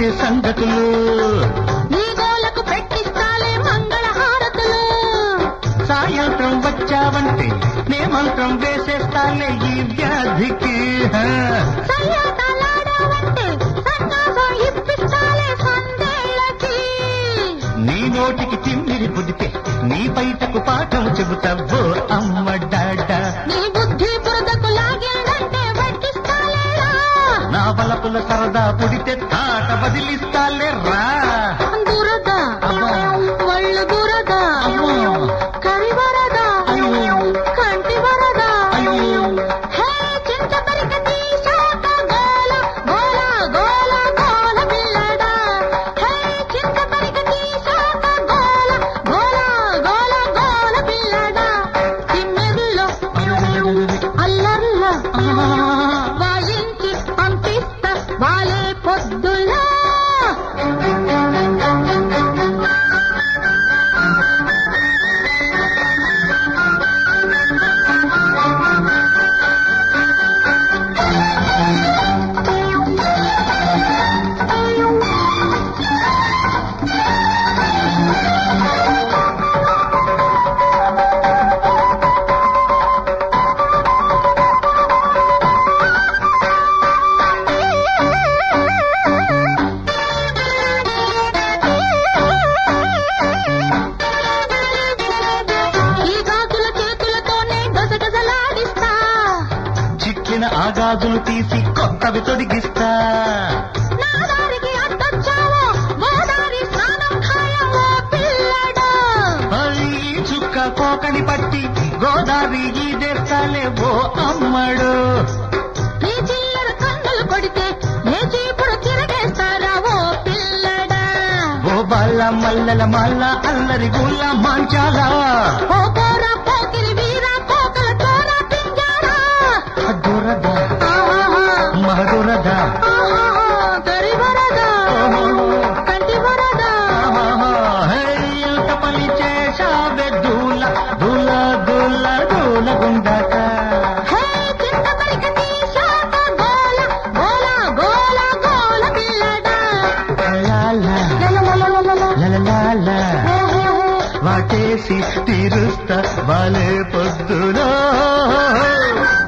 తెలిసే సంగతులు నీ గోలకు పెట్టిస్తాలే మంగళ హారతులు సాయంత్రం వచ్చావంటే నే మంత్రం వేసేస్తాలే ఈ వ్యాధికి హా. సయ్యాటలాడావంటే సన్నాసం ఇప్పిస్తాలే సందేళ్ళకి నీ నోటికి తిమ్మిరి పుడితే నీ బయటకు పాఠం చెబుతావో అమ్మ డాడా నీ బుద్ధి బురదకు లాగిందంటే వడ్డిస్తాలేరా నా బలపుల సరదా పుడితే తాట బదిలిస్తాలే రా దురద అమ్మా. ఒళ్ళు దురద అమ్మా. కరి వరద అయ్యో. కంటి వరద అయ్యో. హే చింత పరిక తీశాక గోల గోల గోల గోల పిల్లడా హే చింత పరిక తీశాక గోల గోల గోల గోల పిల్లడా తిమ్మెరులో అల్లర్లో వాయించి పంపిస్తా వాలే పొద్దులా ఈ గాజుల చేతులతోనే గసగసలాడిస్తా చిట్లిన ఆగాజులు తీసి కొత్తవి తొడిగిస్తా నా దారికి అడ్డొచ్చావో గోదారి స్నానం ఖాయమో పిల్లడా మరి ఈ చుక్క కోకని పట్టి గోదావరి ఈదేస్తాలే ఓ అమ్మడు నీ చిల్లర కన్నులు కొడితే నే చీపుడు తిరగేస్తారా ఓ పిల్లడా ఓ బాల మల్లెల మల్ల అల్లరి గుల్ల మంచాలా ఓ కోర పోకిరి వీర కోకల చోర పింజారా దురద ఆహాహా, మధురద ఆహాహా, దరి వరద కంటి వరద ఎంత పని చేశావే దూల దూల దూల దూల గుండాక హే చింత పరిక తీశాక గోల గోల గోల గోల పిల్లడా లాలా లలలలలల. లలలాలా హే, హే, హే. వాటేసి తీరుస్తా వాలే పొద్దులో